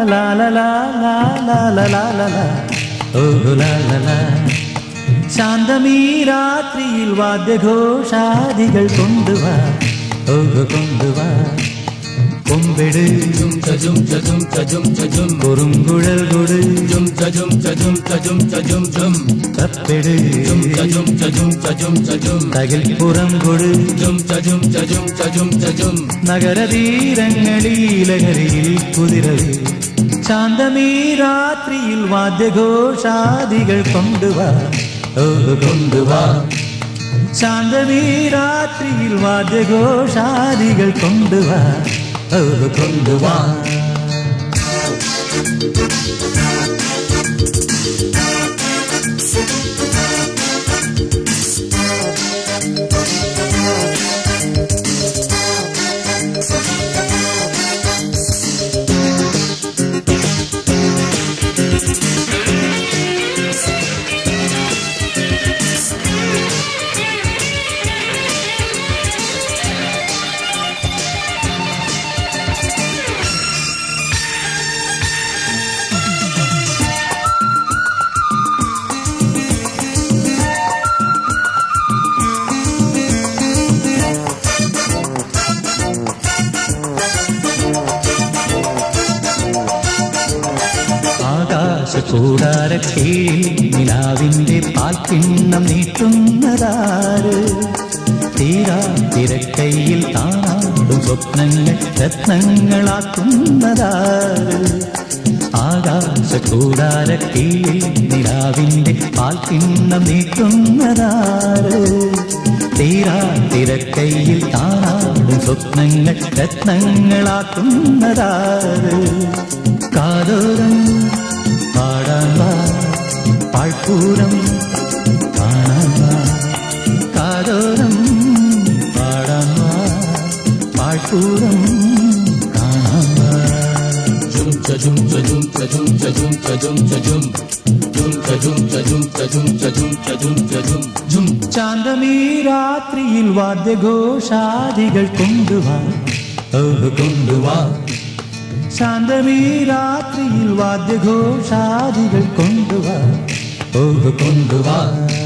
ലാ ലാ ലാ ലാ ലാ ലാ ലാ ലാ ലാ. ഓ ലാ ലാ ലാ ശാന്തമീ രാത്രിയിൽ വാദ്യഘോഷാദികൾ കൊണ്ടുവാ ഓ കൊണ്ടുവാ കൊമ്പെട് Jum cha jum cha jum cha jum cha jum. കുറുങ്കുഴൽ കൊട് Jum cha jum cha jum cha jum cha jum jum. തപ്പെട് Jum cha jum cha jum cha jum cha jum. തകിൽപ്പുറം കൊട് Jum cha jum cha jum cha jum cha jum. നഗരതീരങ്ങളിലഹരിയിൽ കുതിരവേ ശാന്തമീ രാത്രിയിൽ വാദ്യഘോഷാദികൾ കൊണ്ടുവാ ഓ കൊണ്ടുവാ ശാന്തമീ രാത്രിയിൽ വാദ്യഘോഷാദികൾ കൊണ്ടുവാ ഓ കൊണ്ടുവാ ആകാശ കൂടാര കീഴിൽ നിലാവിന്റെ പാൽക്കിണ്ണം നീട്ടുന്നതാര് തീരാ തിരക്കൈയിൽ താനാടും സ്വപ്നങ്ങൾ രത്നങ്ങളാക്കുന്നതാര് ആകാശ കൂടാര കീഴിൽ നിലാവിന്റെ പാൽക്കിണ്ണം നീട്ടുന്നതാര് തീരാ തിരക്കൈയിൽ താനാടും സ്വപ്നങ്ങൾ രത്നങ്ങളാക്കുന്നതാര് കാതോരം പാടാൻ വാ പാഴ്പൂരം കാണാൻ വാ കാതോരം പാടാൻ വാ പാഴ്പൂരം കാണാൻ വാ Jum cha jum cha jum cha jum cha jum cha jum cha jum. Jum cha jum cha jum cha jum cha jum cha jum cha jum. Jum. ശാന്തമീ രാത്രിയിൽ വാദ്യഘോഷാദികൾ കൊണ്ടുവാ ഓ കൊണ്ടുവാ ശാന്തമീ രാത്രിയിൽ വാദ്യഘോഷാദികൾ കൊണ്ടുവാ ഓ കൊണ്ടുവാ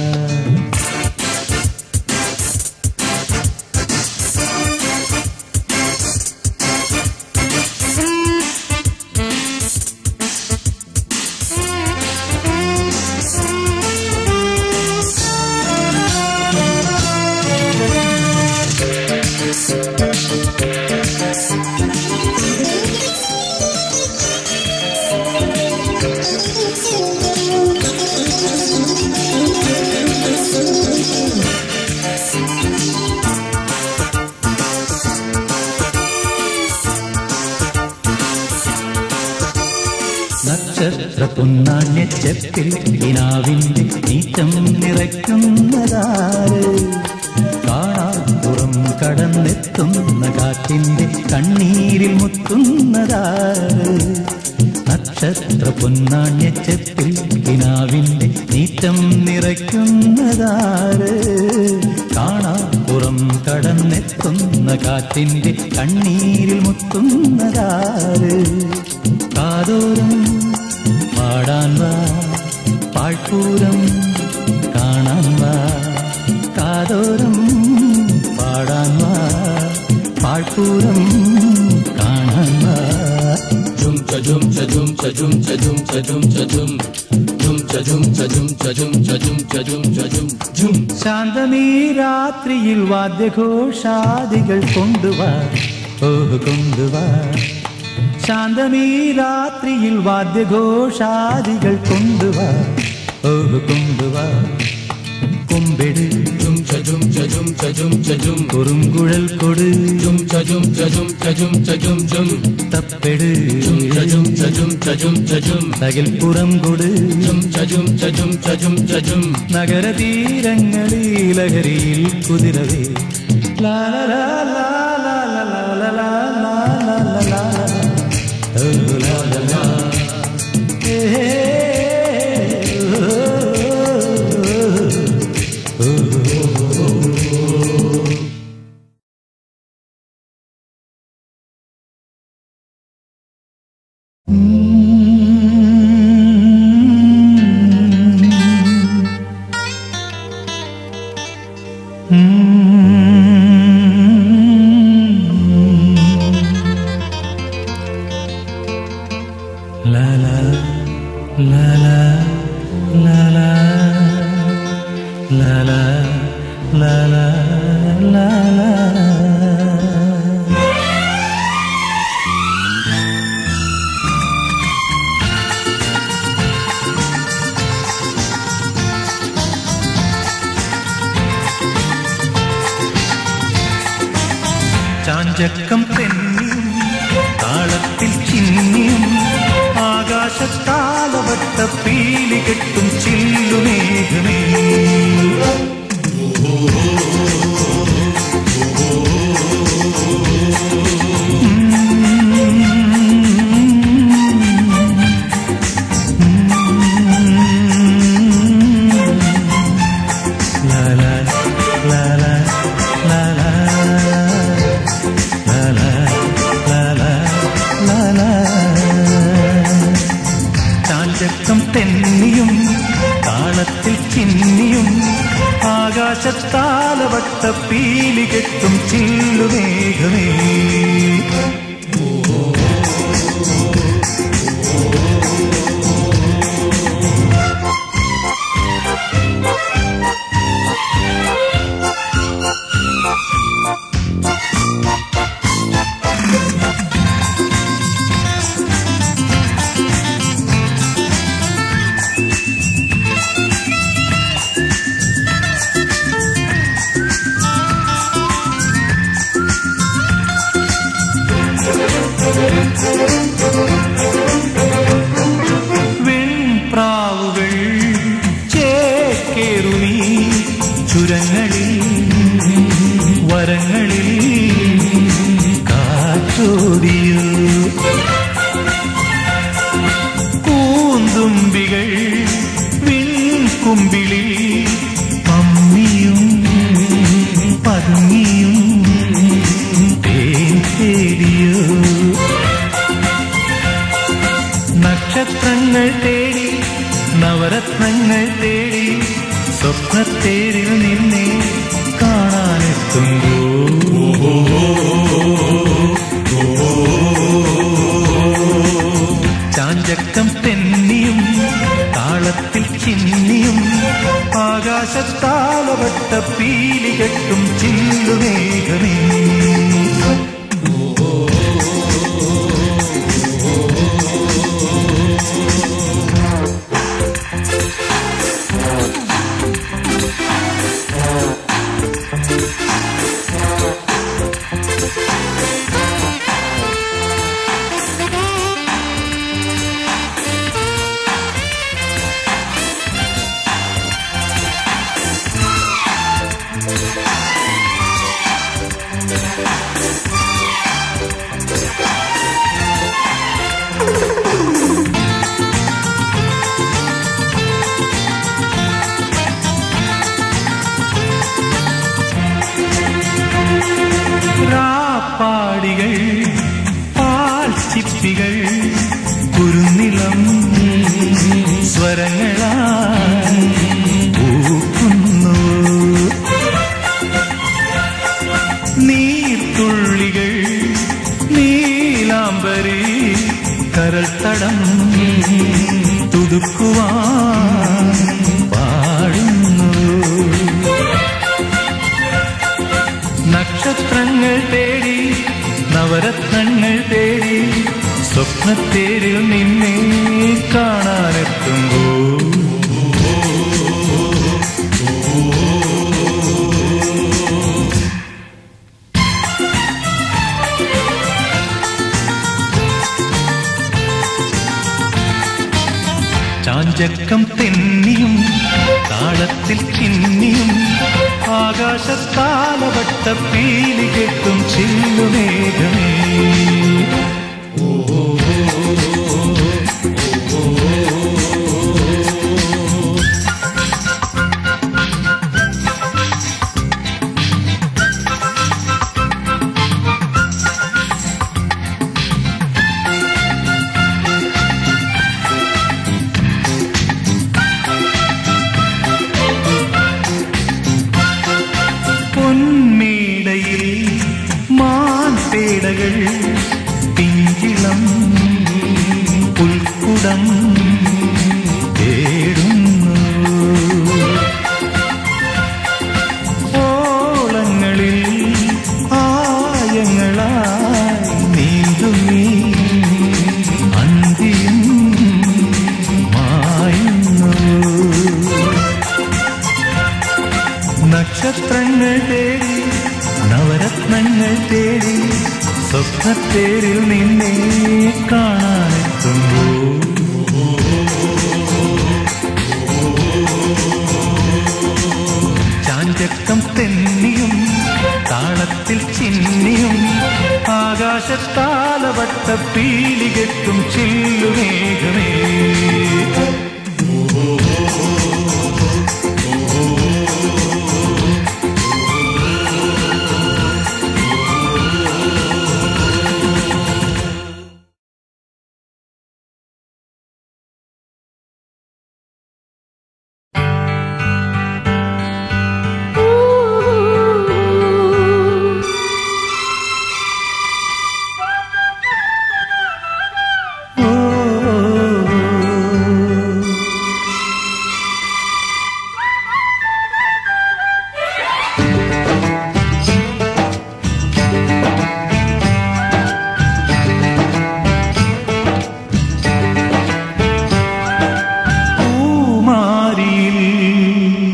നക്ഷത്ര പൊന്നാണ്യ ചെപ്പിൽ ഇനാവിന്റെ നീറ്റം നിറയ്ക്കുന്നതാര് കാണാപ്പുറം കടന്നെത്തുന്ന കാറ്റിന്റെ കണ്ണീരിൽ മുത്തുന്നതാര് നക്ഷത്ര പൊന്നാണ്യ ചെപ്പിൽ ഇനാവിന്റെ നീറ്റം നിറയ്ക്കുന്നതാര് കാണാപ്പുറം കടന്നെത്തുന്ന കാറ്റിന്റെ കണ്ണീരിൽ മുത്തുന്നതാര് കാതോരം പാടാൻ വാ പാഴ്പൂരം കാണാൻ വാ കാതോരം പാടാൻ വാ പാഴ്പൂരം കാണാൻ വാ Jum cha jum cha jum cha jum cha jum cha jum cha jum. Jum cha jum cha jum cha jum cha jum cha jum cha jum. Jum. ശാന്തമീ രാത്രിയിൽ വാദ്യഘോഷാദികൾ കൊണ്ടുവാ ഓ കൊണ്ടുവാ ശാന്തമീ രാത്രിയിൽ വാദ്യഘോഷാദികൾ കൊണ്ടുവാ ഓ കൊണ്ടുവാ കൊമ്പെട് Jum cha jum cha jum cha jum cha jum. കുറുങ്കുഴൽ കൊട് Jum cha jum cha jum cha jum cha jum jum. തപ്പെട് Jum cha jum cha jum cha jum cha jum. തകിൽപ്പുറം കൊട് Jum cha jum cha jum cha jum cha jum. നഗരതീരങ്ങളിൽ ലഹരിയിൽ കുതിരവേ ലാ ലാ ലാ ലാ ലാ ലാ ലാ ലാ ലാ ലാ ലാ ലാ ലാ. ഓ ലാ ലാ ലാ. ഏ, ഓ, ഓ, ഓ, ഓ. Mm. La la la la la la la la la la la la ചാഞ്ചക്കം തെന്നിയും താളത്തിൽ ചിന്നിയും ആകാശത്താലവട്ട പീലി കെട്ടും ചില്ലുമേഘമേ La la la la la la La la la la la la ചാഞ്ചക്കം തെന്നിയും താളത്തിൽ ചിന്നിയും ആകാശത്താലവട്ട പീലി കെട്ടും ചില്ലുമേഘമേ വെൺപ്രാവുകൾ ചേക്കേറുമീ ചുരങ്ങളിൽ വരങ്ങളിൽ കാറ്റോടിയു പൂന്തുമ്പികൾ വിൺകുമ്പിളി പമ്മിയും പതുങ്ങിയും തേൻ തേടിയോ നക്ഷത്രങ്ങൾ തേടി നവരത്നങ്ങൾ തേടി സ്വപ്നത്തേരിൽ നിന്നെ കാണാനെത്തുമ്പോ ചാഞ്ചക്കം തെന്നിയും താളത്തിൽ ചിന്നിയും ആകാശത്താലവട്ട പീലി കെട്ടും ചില്ലുമേഘമേ രാപ്പാടികൾ പാൽച്ചിപ്പികൾ കുരുന്നിളം സ്വരങ്ങളാൽ പൂക്കുന്നു നീർത്തുള്ളികൾ നീലാംബരി കരൾ തടം തുടുക്കുവാൻ പാടുന്നു നക്ഷത്രങ്ങൾ തേടി നവരത്നങ്ങൾ തേടി സ്വപ്നത്തേരിൽ നിന്നെ കാണാനെത്തുമ്പോ ചാഞ്ചക്കം തെന്നിയും താളത്തിൽ ചിന്നിയും ആകാശത്താലവട്ട പീലി കെട്ടും ചില്ലുമേഘമേ പൊന്മേടയിൽ മാൻപേടകൾ പിഞ്ച ജീവിതം തേടുന്നു ഓളങ്ങളിൽ ആയങ്ങളായി നീന്തുമീ അന്തിയും മായുന്നു നക്ഷത്രങ്ങൾ തേടി നവരത്നങ്ങൾ തേടി സ്വപ്നത്തേരിൽ നിന്നെ കാണാനെത്തുമ്പോൾ ചാഞ്ചക്കം തെന്നിയും താളത്തിൽ ചിന്നിയും ആകാശത്താലവട്ട പീലികെട്ടും ചില്ലുമേഘമേ പൂമാരിയിൽ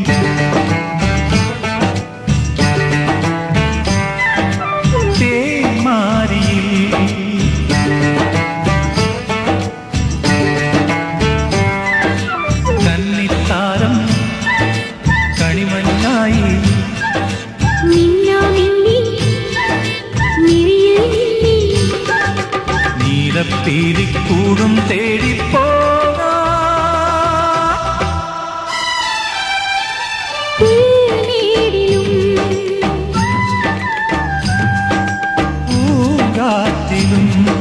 തേന്മാരിയിൽ കന്നിത്താരം കണിമഞ്ഞായി നീലപ്പീലിക്കൂടും തേടിപ്പോകാ പൂങ്കാറ്റിലും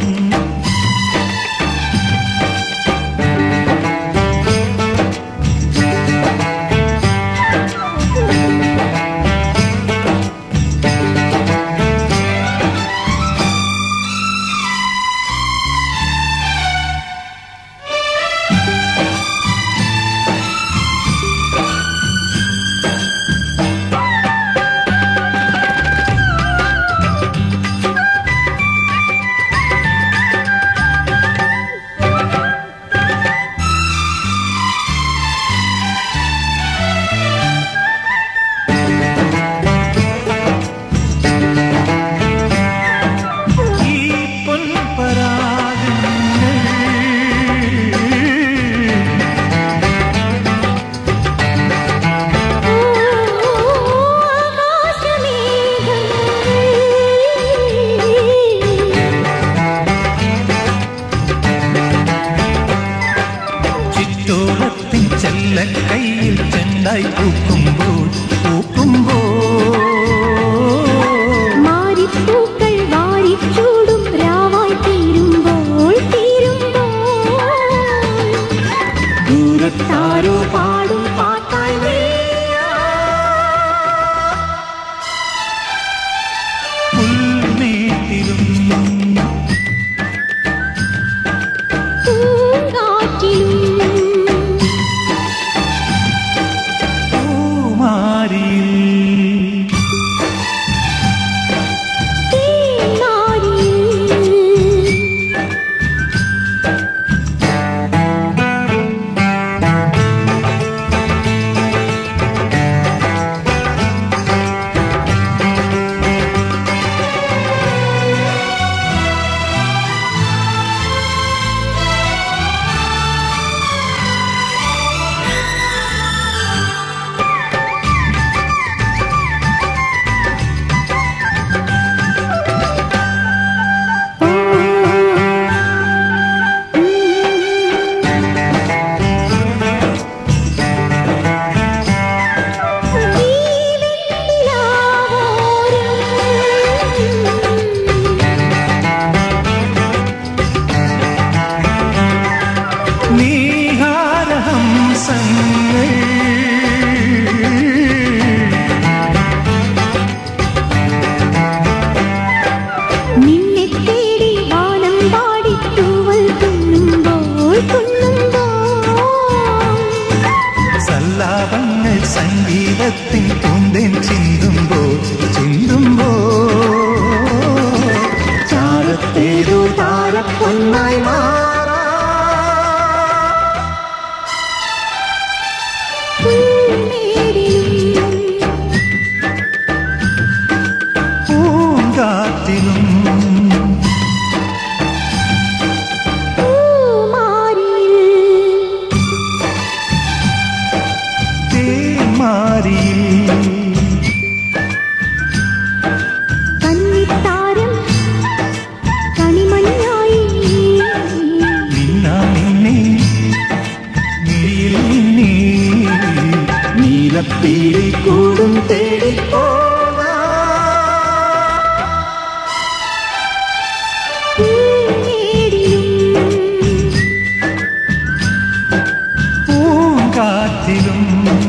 ഈ പൊൻപരാഗങ്ങൾ ചിറ്റോളത്തിൻ ചെല്ല കയ്യിൽ ചെണ്ടായി പൂക്കുമ്പോൾ പൂക്കുമ്പോൾ മാരിപ്പൂക്കൾ വാരിച്ചൂടും രാവായി തീരുമ്പോൾ തീരുമ്പോൾ ദൂരത്താരോ പാടും പാട്ടായി നീയാ. പുൽമേട്ടിലും പൂങ്കാറ്റിലും പൂമാരിയിൽ തേന്മാരിയിൽ പീലിക്കൂടും തേടിപ്പോകാം പൂമേടിയും പൂങ്കാറ്റിലും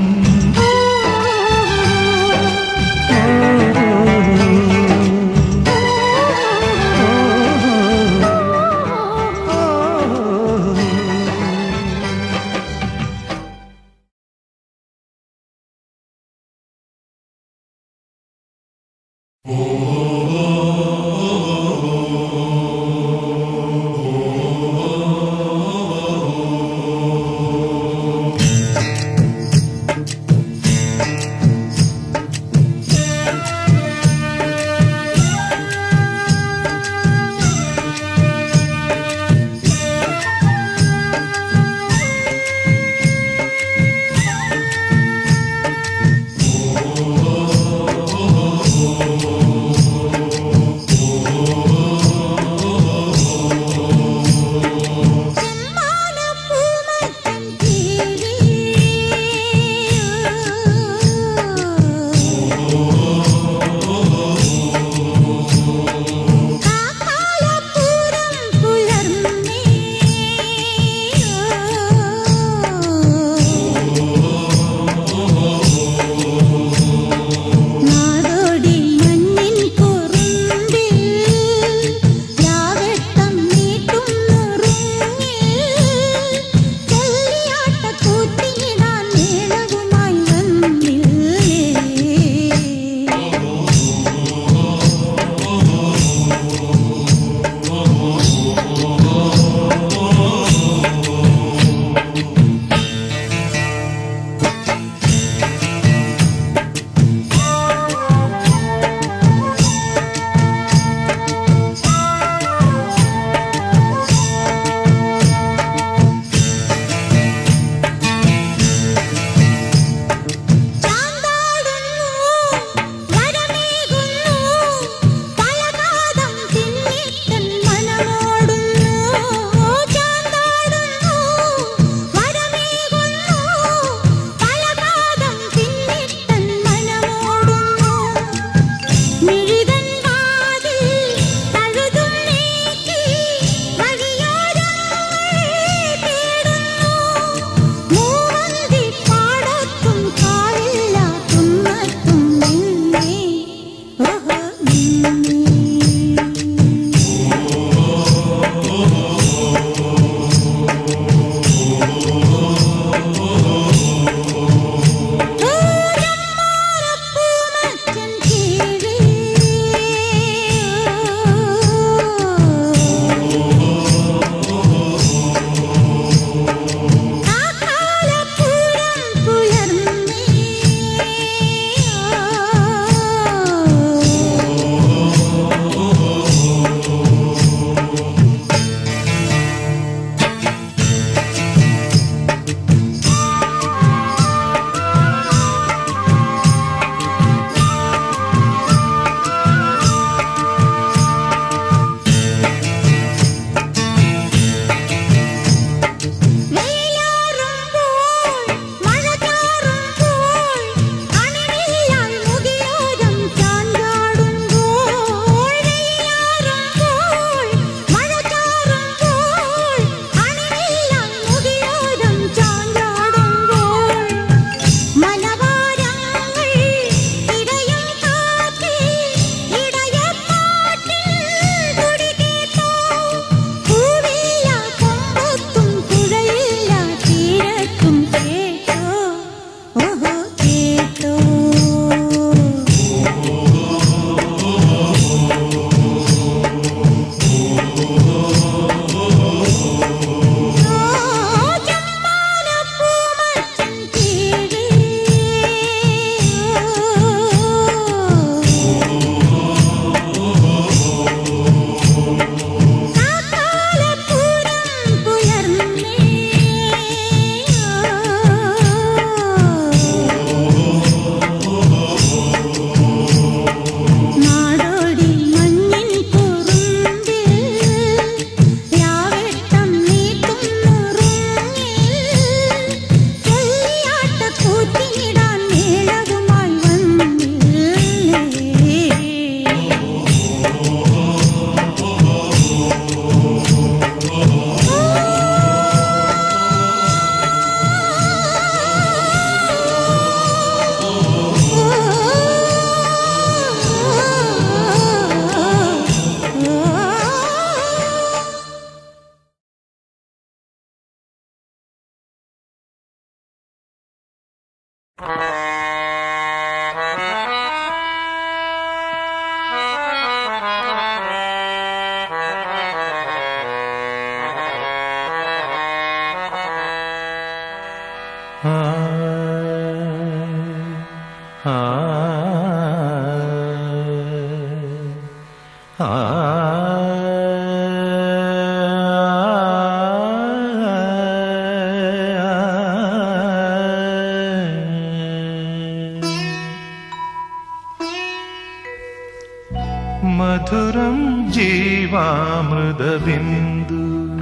മധുരം ജീവാമൃതബിന്ദു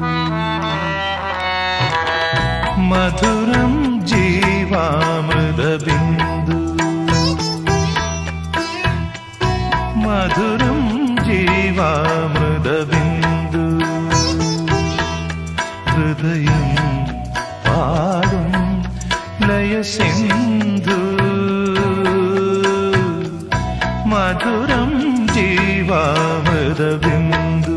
മധുരം ജീവാമൃതബിന്ദു മധുരം ജീവാമൃതബിന്ദു ഹൃദയം പാടും ലയസിന്ധു മധുരം ജീവാമൃതബിന്ദു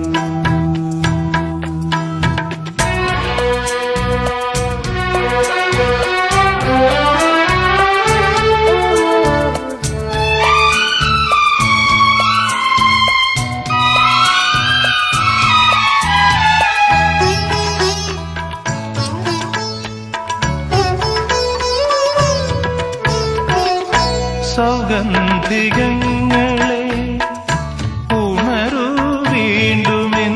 സൗഗന്ധികങ്ങളെ ഉണരൂ വീണ്ടുമെൻ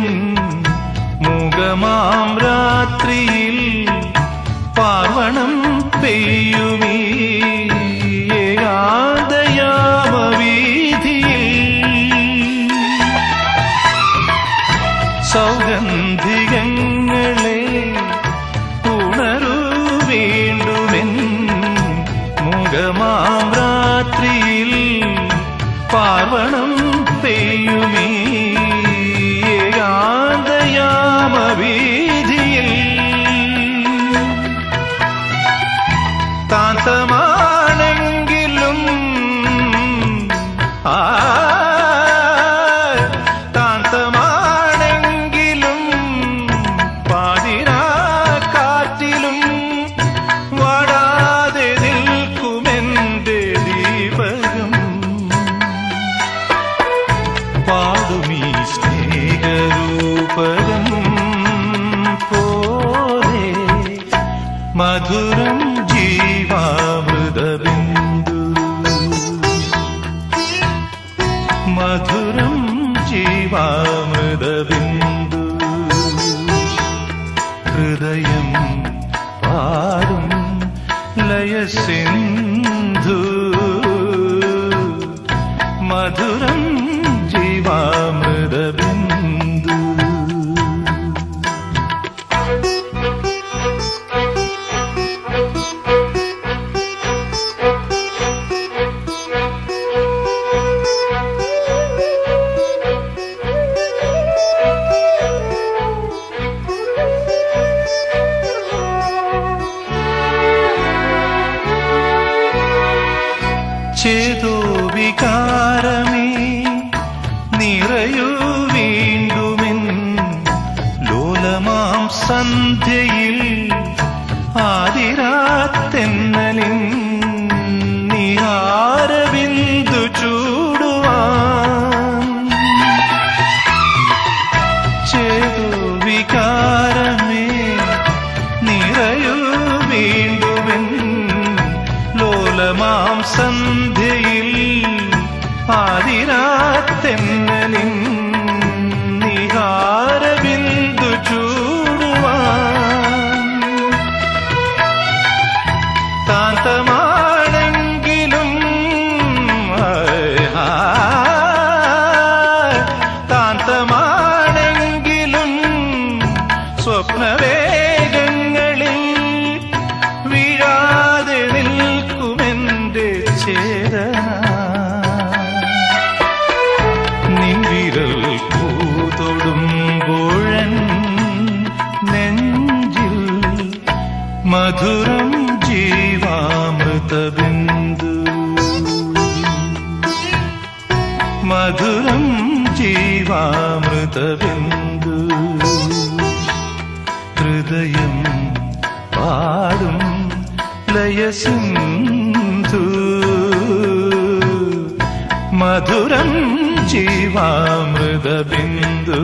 മുഖമാം രാത്രിയിൽ പാർവണം പെയ്യുമീ ഏകാദയാമവീതിയിൽ സൗഗന്ധികങ്ങളെ ഉണരൂ വീണ്ടുമെൻ മുഖമാം രാത്രിയിൽ പാർവണം പെയ്യുമീ ഏകാന്തയാമവീതിയിൽ താന്തമാണെങ്കിലും ആ താന്തമാണെങ്കിലും പാതിരാ കാറ്റിലും വാടാതെ നിൽക്കുമെന്റെ ദീപകം പാടുമീ സ്നേഹരൂപകം പോലെ മധുരം ജീവാമൃതബിന്ദു മധുരം ജീവാമൃതബിന്ദു ഹൃദയം പാടും ലയസിന്ധു മധുരം ജീവാമൃതബിന്ദു ചേതോ വികാരമേ നിറയൂ വീണ്ടുമെൻ ലോലമാം സന്ധ്യയിൽ ആതിരാത്തെന്നലിൻ നിഹാരബിന്ദു ചൂടുവാൻ ചേതോ വികാരമേ നിറയൂ വീണ്ടുമെൻ ലോലമാം സന്ധ്യയിൽ ആതിരാത്തെന്നലിൻ നിഹാരബിന്ദു ചൂടുവാൻ താന്തമാണെങ്കിലും ആ, താന്തമാണെങ്കിലും സ്വപ്നവേഗങ്ങളിൽ വീഴാതെ നിൽക്കുമെന്റെ ചേതന നിൻവിരൽ പൂതൊടുമ്പോഴൻ നെഞ്ചിൽ മധുരം ജീവാമൃതബിന്ദു മധുരം ജീവാമൃതബിന്ദു ഹൃദയം പാടും ലയസിന്ധു മധുരം ജീവാമൃത ബിന്ദു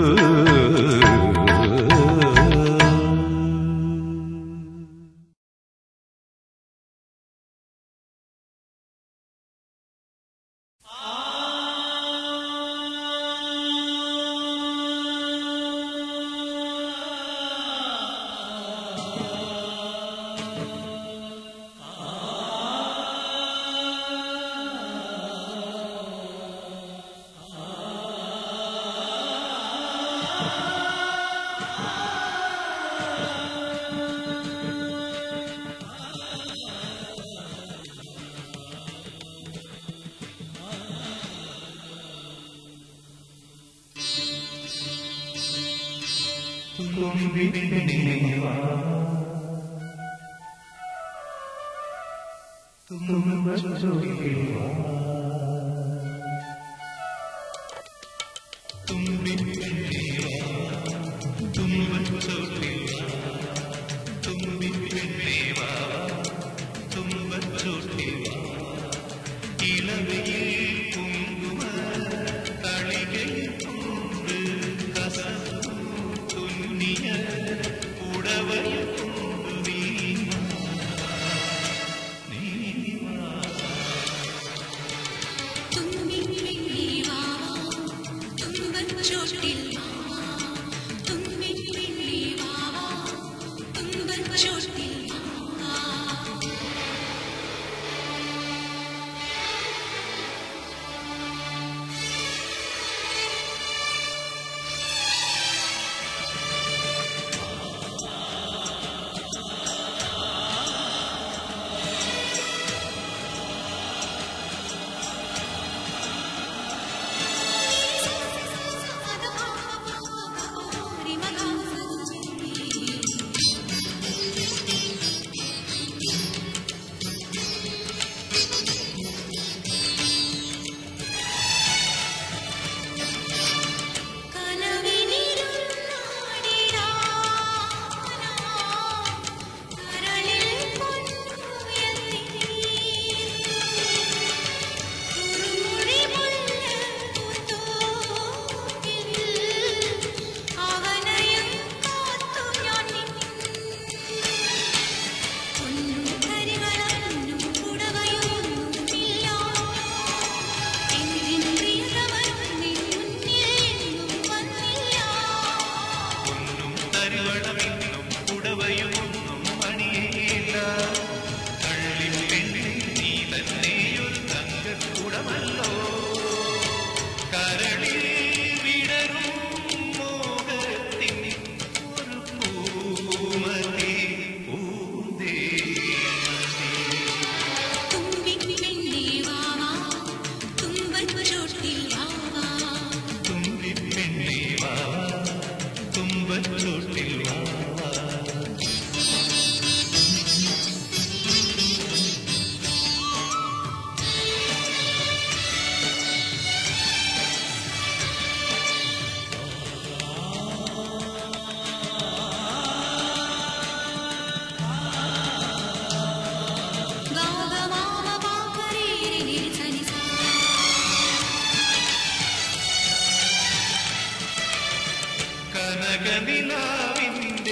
കനകനിലാവിന്റെ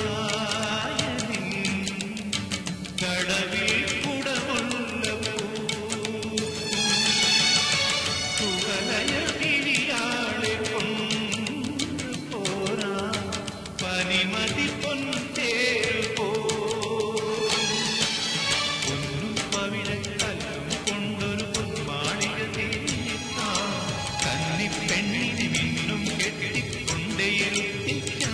കായലിൽ കടവിൽ കുടമുള്ള കുവലയ തിരിയാളെ പോരാ പനിമതി പൊന്തേരു പോ പൊന്നും പവിഴക്കല്ലും കൊണ്ടൊരു പൊന്മാളിക തീർത്താം കന്നി പെണ്ണിനെ മിന്നും കെട്ടിക്കൊണ്ടേയിരിക്കാം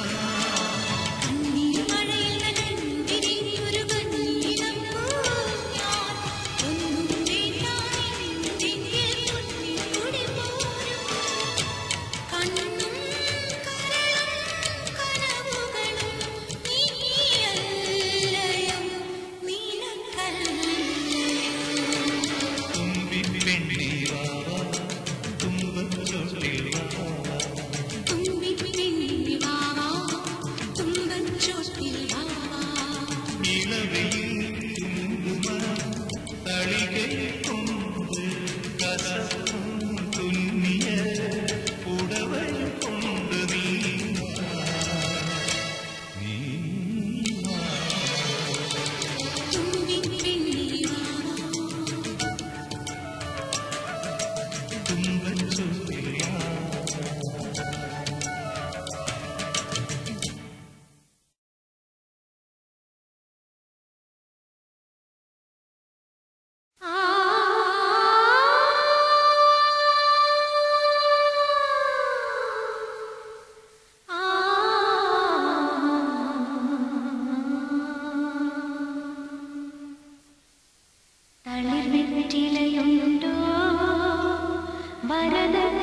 തുമ്പി പെണ്ണി വാവാ തുമ്പച്ചോട്ടിൽ വാവാ ഇളവയിൽ കുങ്കുമ തളികയിൽ കൊണ്ട് കസവും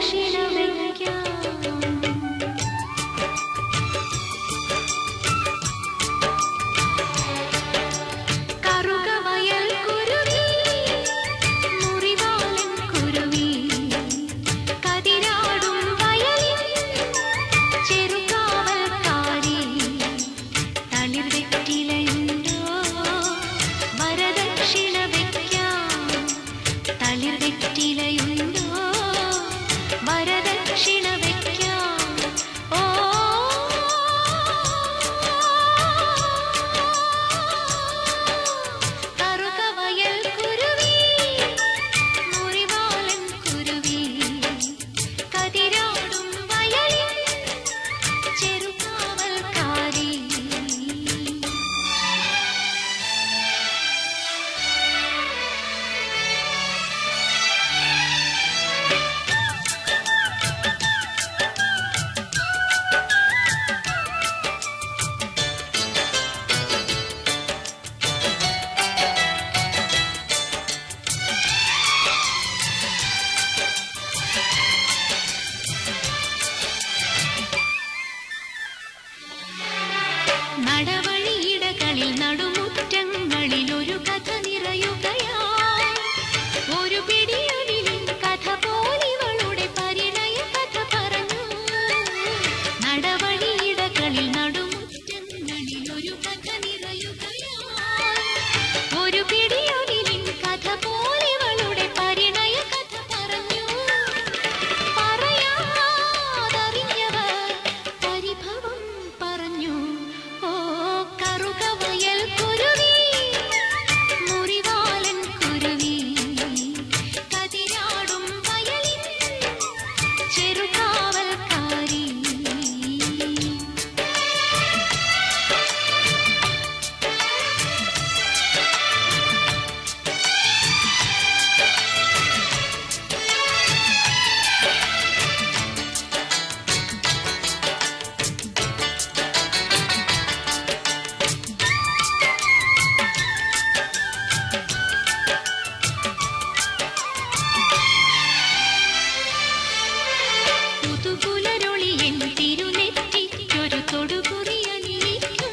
വരദക്ഷിണ വയ്ക്കാം കറുകവയൽ കുരുവി മുറിവാലൻ കുരുവി കതിരാടും വയലിൽ ചെറുകാവൽക്കാരി തളിർ വെറ്റിലയുണ്ടോ വരദക്ഷിണ വയ്ക്കാം തളിർ വെറ്റിലയുണ്ടോ വരദക്ഷിണ വയ്ക്കാം ഓ കറുകവയൽ കുരുവി മുറിവാലൻ കുരുവി കതിരാടും വയലിൽ ചെറുകാവൽക്കാരി നടവഴിയിടകളിൽ നടുമുറ്റങ്ങളിൽ ഒരു കഥ നിറയുകയായി ഒരു പിടിയവിലിൻ കഥ പോലിവളുടെ പരിണയ കഥ പറഞ്ഞു നടവഴിയിടകളിൽ നടുമുറ്റങ്ങളിൽ ഒരു കഥ നിറയുകയായി ഒരു പിടിയവിലിൻ കഥ പോലിവളുടെ പരിണയ കഥ പറഞ്ഞു പറയാതറിഞ്ഞവർ പരിഭവം പറഞ്ഞു ഓ കറുകവയൽ കുരുവി മുറിവാലൻ കുരുവി കതിരാടും വയലിൻ ചെറുകാവൽക്കാരി പുതുപുലരൊളിയൻ തിരുനെറ്റിക്കൊരു തൊടുകുറിയണിയിക്കും.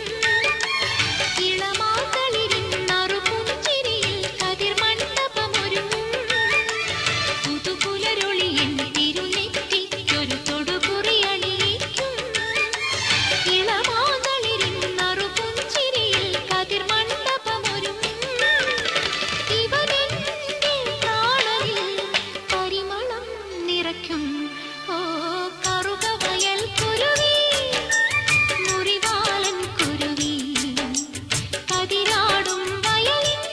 ഇളമാതളിരിൻ നറുപുഞ്ചിരിയിൽ കതിർമണ്ഡപമൊരുങ്ങും. പുതുപുലരൊളിയൻ തിരുനെറ്റിക്കൊരു തൊടുകുറിയണിയിക്കും. ഇളമാതളിരിൻ നറുപുഞ്ചിരിയിൽ കതിർമണ്ഡപമൊരുങ്ങും. ഇവനെന്റെ പ്രാണനിൽ പരിമളം നിറയ്ക്കും ഓ കറുകവയൽ കുരുവി മുറിവാലൻ കുരുവി കതിരാടും വയലിൻ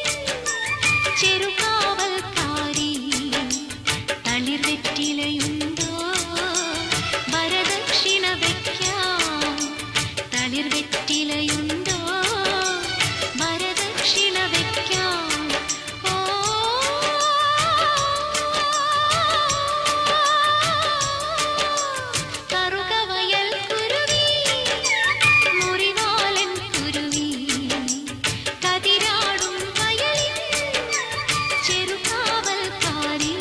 ചെറുകാവൽക്കാരി തളിർ വെറ്റിലയുണ്ടോ വരദക്ഷിണ വയ്ക്കാം തളിർ വെറ്റിലയുണ്ടോ വരദക്ഷിണ വയ്ക്കാം ഓ കറുകവയൽ കുരുവി മുറിവാലൻ കുരുവി കതിരാടും വയലിൻ ചെറുകാവൽക്കാരി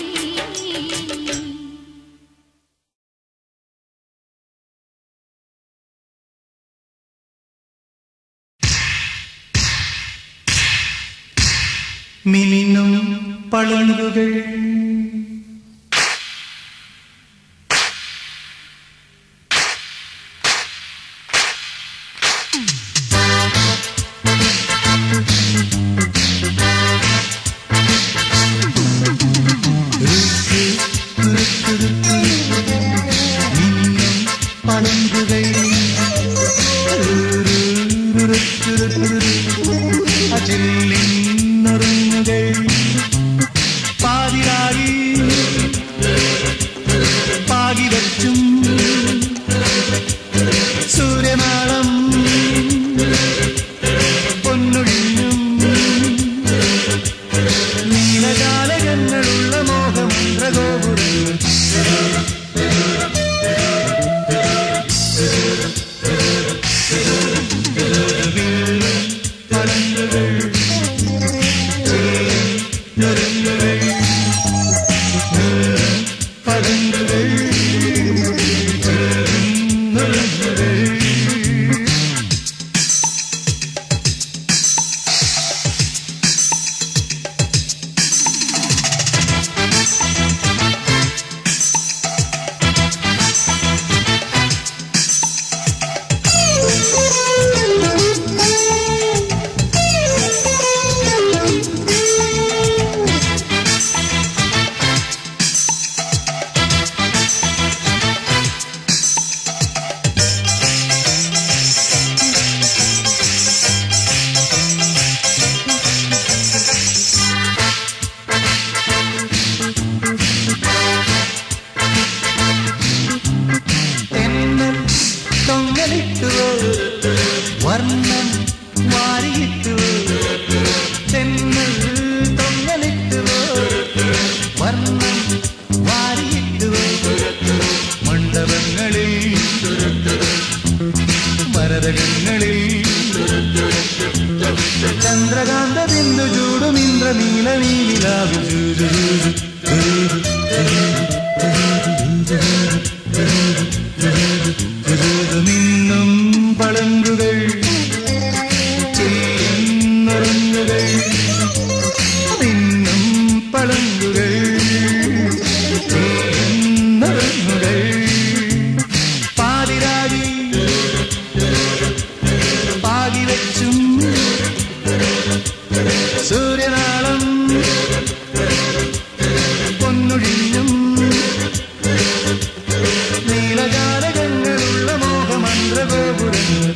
മിന്നും പളുങ്കുകൾ മിന്നും പളുങ്കുകൾ അചില്ലിന്നുറുങ്ങുകൾ പാതിരായി പാകി വച്ചും സൂര്യനാളം പൊന്നൊഴിഞ്ഞും നീലജാലകങ്ങളുള്ള മോഹമന്ത്രഗോപുരങ്ങൾ പടങ്ങുകൾ പടങ്ങുകൾ ചന്ദ്രകാന്ത ബിന്ദു ചൂടും ഇന്ദ്രനീല നീലിലാവു മിന്നും പളങ്കുകൾ ചെയ്യുന്നൊരുങ്ങുകൾ മിന്നും പളങ്കുകൾ ചെയ്യുന്നൊരുങ്ങുകൾ പാതിരാതി പാതി വെച്ചും സൂര്യനാളം പൊന്നൊഴിഞ്ഞും നീലജാലകങ്ങളുള്ള മോഹമന്ത്രഗോപുരങ്ങൾ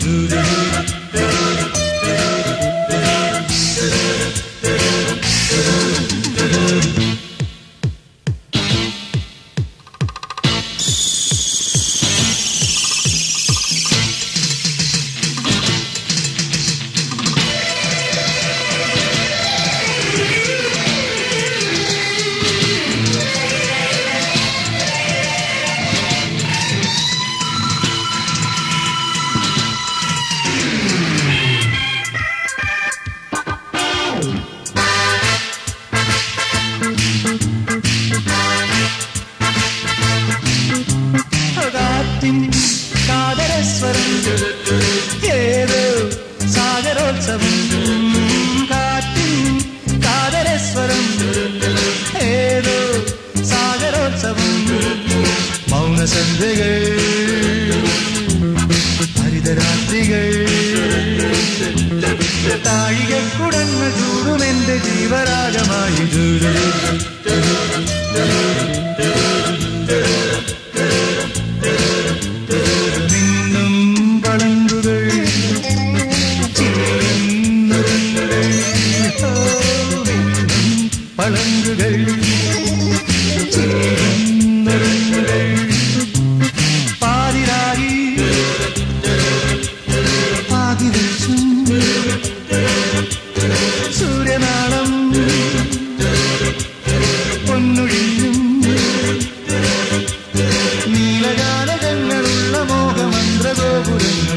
കാറ്റിൻ കാതരസ്വരം ഏതോ സാഗരോത്സവം കാറ്റിൻ കാതരസ്വരം ഏതോ സാഗരോത്സവം മൗനസന്ധ്യകൾ ഹരിതരാത്രികൾ താഴികക്കുടങ്ങൾ ചൂടും എന്റെ ജീവരാഗമായി നിന്നും പളങ്കുകൾ ചില്ലുന്നുരുങ്ങുകൾ ഓ, മിന്നും പളങ്കുകൾ ചില്ലുന്നുരുങ്ങുകൾ പാതിരാകി പാതി വെച്ചും സൂര്യനാളം പൊന്നൊഴിഞ്ഞും നീലജാലകങ്ങളുള്ള മോഹമന്ത്രഗോപുരങ്ങൾ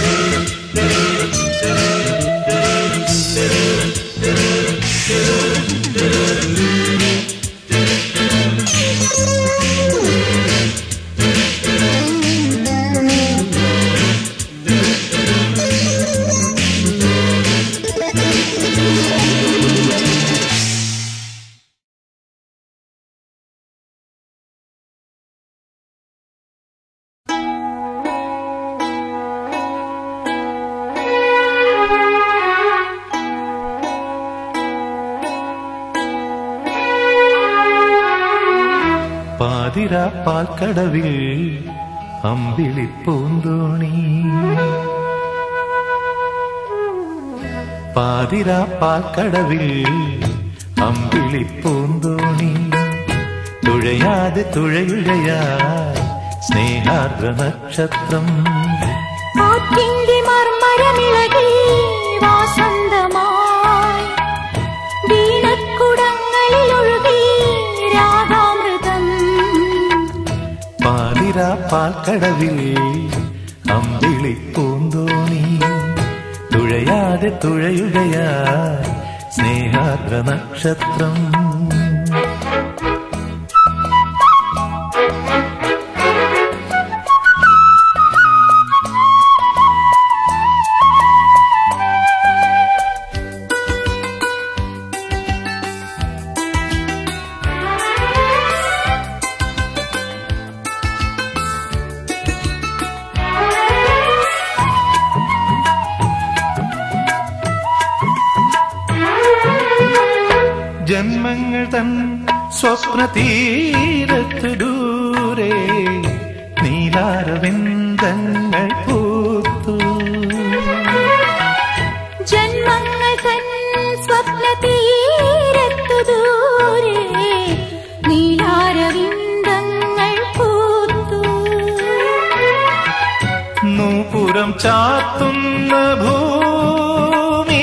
പാതിര പാൽക്കടവിൽ അമ്പിളിപ്പൂന്തോണി പാതിര പാൽക്കടവിൽ അമ്പിളിപ്പൂന്തോണി തുഴയാതെ തുഴയുഴയാ സ്നേഹാർദ്ര നക്ഷത്രം കാറ്റിന്റെ മർമരമിളകി വാസന്തമായി വീണക്കുടങ്ങളിൽ ഒഴുകി രാഗാമൃതം പാതിര പാൽക്കടവിൽ അമ്പിളിപ്പൂന്തോണി തുഴയാതെ തുഴയുകയാ സ്നേഹാർദ്ര നക്ഷത്രം ജന്മങ്ങൾ തൻ സ്വപ്ന തീരത്തു ദൂരെ നീലാരവിന്ദങ്ങൾ പൂത്തു ജന്മങ്ങൾ തൻ സ്വപ്ന തീരത്തു ദൂരെ നീലാരവിന്ദങ്ങൾ പൂത്തു നൂപുരം ചാത്തുന്ന ഭൂമി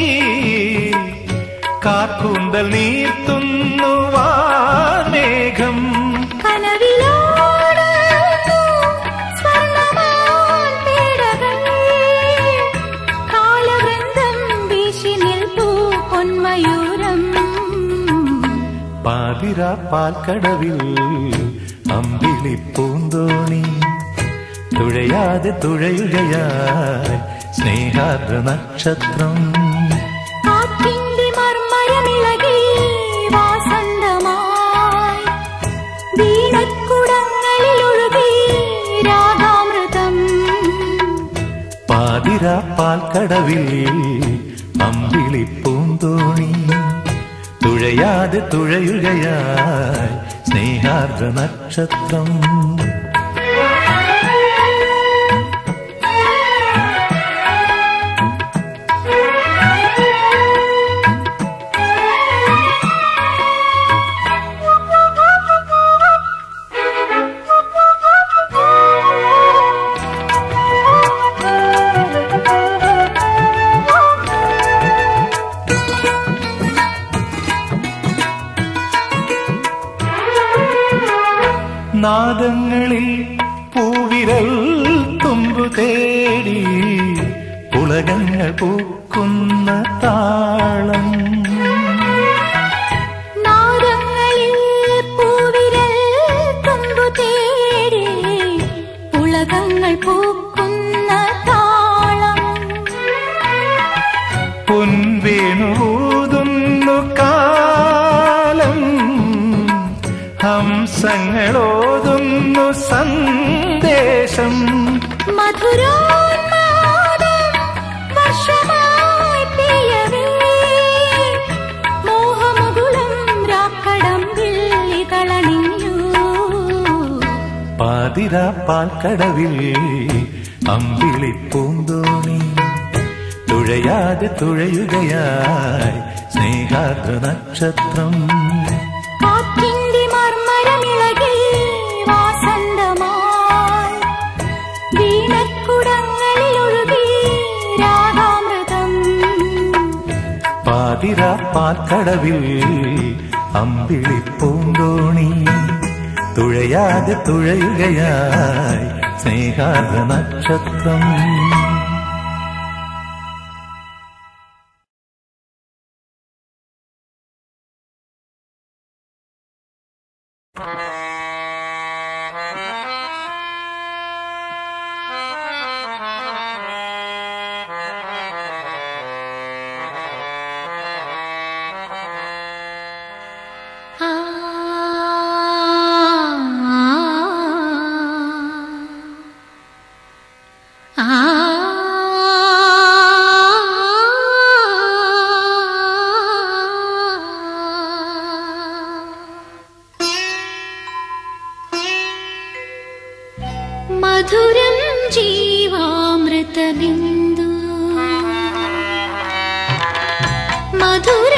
കാർക്കൂന്തൽ നീർത്തുന്നു വാർമേഘം കനവിലോടുന്നു സ്വർണ്ണമാൻ പേടകൾ. കാലവൃന്ദം വീശി നിൽപ്പൂ പൊന്മയൂരം പാതിര പാൽക്കടവിൽ അമ്പിളി പൂന്തോണി തുഴയാതെ തുഴയുകയായി സ്നേഹാർദ്ര നക്ഷത്രം കാറ്റിന്റെ മർമ്മരമിളകി വാസന്തമായി വീണക്കുടങ്ങളിൽ ഒഴുകി രാഗാമൃതം പാതിര പാൽക്കടവിൽ അമ്പിളി പൂന്തോണി തുഴയാതെ തുഴയുകയായി സ്നേഹാർദ്ര നക്ഷത്രം നാദങ്ങളിൽ പൂവിരൽ തുമ്പു തേടി ഉലകങ്ങൾ പൂക്കുന്ന താളം നാദങ്ങളിൽ പൂവിരൽ തുമ്പു തേടി ഉലകങ്ങൾ പൂക്കുന്ന താളം പൊൻവേണൂതുന്നു കാലം ഹംസങ്ങളോതുന്നു സന്ദേശം മധുരോന്മാദം വർഷമായി പെയ്യവേ മോഹമുകുളം രാക്കടമ്പിൽ ഇതളണിഞ്ഞു പാതിര പാൽക്കടവിൽ അമ്പിളി പൂന്തോണി തുഴയാതെ തുഴയുകയായി സ്നേഹാർദ്ര നക്ഷത്രം കാറ്റിന്റെ മർമ്മരമിളകി വാസന്തമായി വീണക്കുടങ്ങളിൽ ഒഴുകി രാഗാമൃതം പാതിര പാൽക്കടവിൽ അമ്പിളി പൂന്തോണി തുഴയാതെ തുഴയുകയായി സ്നേഹാർദ്ര നക്ഷത്രം ആ ആ മധുരം ജീവാമൃതബിന്ദു മധുര